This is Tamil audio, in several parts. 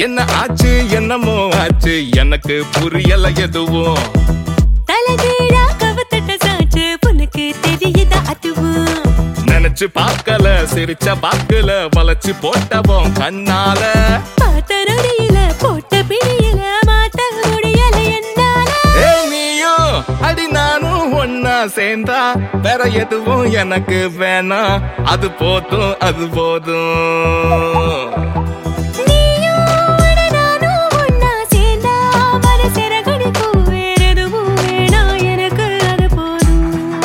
என்ன ஆச்சு என்னமோ ஆச்சு எனக்கு புரியல எதுவும் தலைகீழா கவுத்தட்ட சாச்சு உனக்கு தெரியுதா அதுவும் நினைச்சு பார்க்கல சிரிச்ச பாக்கல வளைச்சு போட்டவோம் கண்ணால பார்த்த நொடியில போட்ட பிடியில மாத்த முடியல என்னால ஏ நீயும் அடி நானும் ஒன்னா சேர்ந்தா வேற எதுவும் எனக்கு வேணாம் அது போதும் அது போதும் நீயும் அட நானும் ஒண்ணா சேர்ந்தா மனசிற கடிக்கும் வேற எதுவும் வேணாம் எனக்கு அது போதும்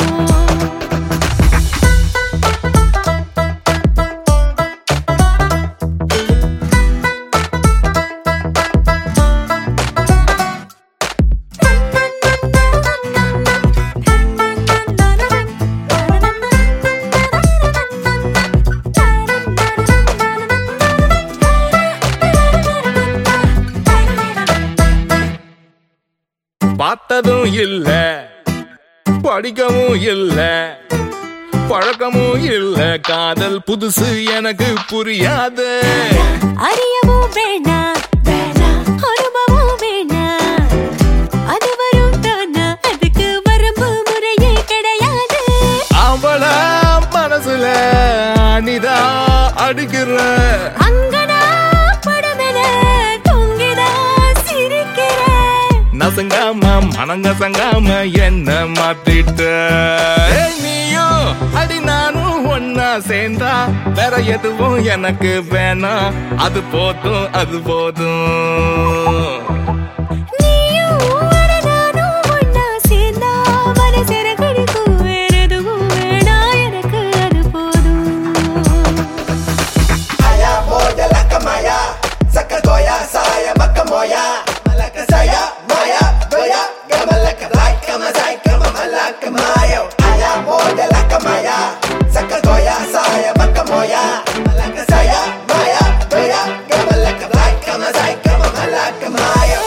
பார்த்ததும் இல்ல படிக்கவும் இல்ல பழக்கமும் இல்ல காதல் புதுசு எனக்கு புரியாது அறியவும் வேணாம் வேணாம் அனுபவம் வேணாம் அது வரும் தானா அதுக்கு வரம்பு முறையே கிடையாது அவள மனசுல அனிதா அடிக்கிற அங்கனா படமென தொங்கிதா சிரிக்கிறேன் நசங்காம மனங்கசங்காம என்ன மாத்திட்ட ஏய், நீயும் அடி நானும் ஒன்னா சேர்ந்தா வேற எதுவும் எனக்கு வேணாம் அது போதும் அது போதும் நீயும் அட நானும் ஒண்ணா சேர்ந்தா மனசிற கடிக்கும் வேற எதுவும் வேணாம் எனக்கு அது போதும் Aya moja laka maya Saka goya saya maka moya Malaka saya maya goya Gama laka rai kama zai kama malaka mayo Aya moja laka maya Saka goya saya maka moya Malaka saya maya goya Gama laka rai kama zai kama malaka mayo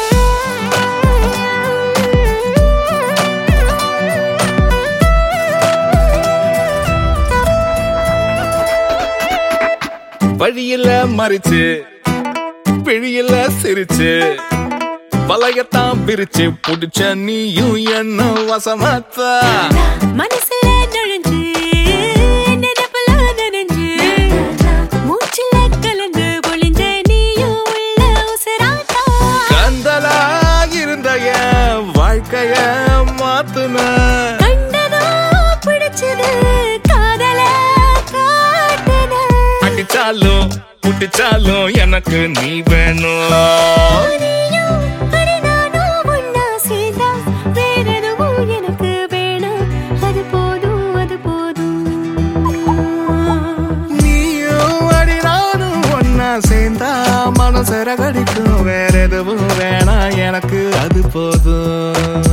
வழியில மறிச்சு பிழியில சிரிச்சு வலையத்தான் பிரிச்சு புடிச்ச நீயும் என்ன வசமாத்தா மனசுல நுழைஞ்சு நினைப்புல நனைஞ்சு மூச்சுல கலந்து பொழிஞ்ச நீயும் உள்ள உசராட்டா கந்தலா இருந்த என் வாழ்க்கைய மாத்துன கண்டதோ பிடிச்சது காதல காட்டுன அடிச்சாலும் புட்டிச்சாலும் எனக்கு நீ வேணும் நீயும் அடி நானும் ஒண்ணா சேர்ந்தா வேற எதுவும் எனக்கு வேணாம் அது போதும் அது போதும் நீயும் அடி நானும் ஒன்னா சேர்ந்தா மனசர கடிக்கும் வேற எதுவும் வேணாம் எனக்கு அது போதும்